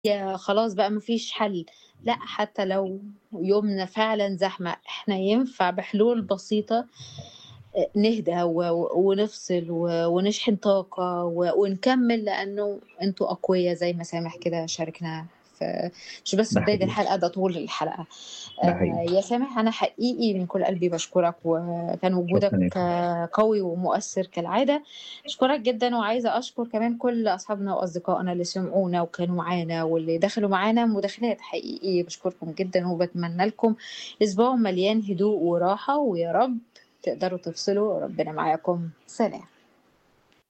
يا خلاص بقى ما فيش حل، لأ حتى لو يومنا فعلًا زحمة، إحنا ينفع بحلول بسيطة آآ نهدى و ونفصل و ونشحن طاقة و ونكمّل لأنه أنتم أقويا زي ما سامح كده شاركنا في مش بس ده في بداية حقيقي. الحلقة ده طول الحلقة. ده حقيقي. آآ يا سامح أنا حقيقي من كل قلبي باشكرك، وكان وجودك شكرًا يا فندم. قوي ومؤثر كالعادة، أشكرك جدًا وعايزة أشكر كمان كل أصحابنا وأصدقائنا اللي سمعونا وكانوا معانا واللي دخلوا معانا مداخلات، حقيقي باشكركم جدًا وباتمنى لكم أسبوع مليان هدوء وراحة، ويا رب تقدروا تفصلوا، ربنا معاكم، سلام.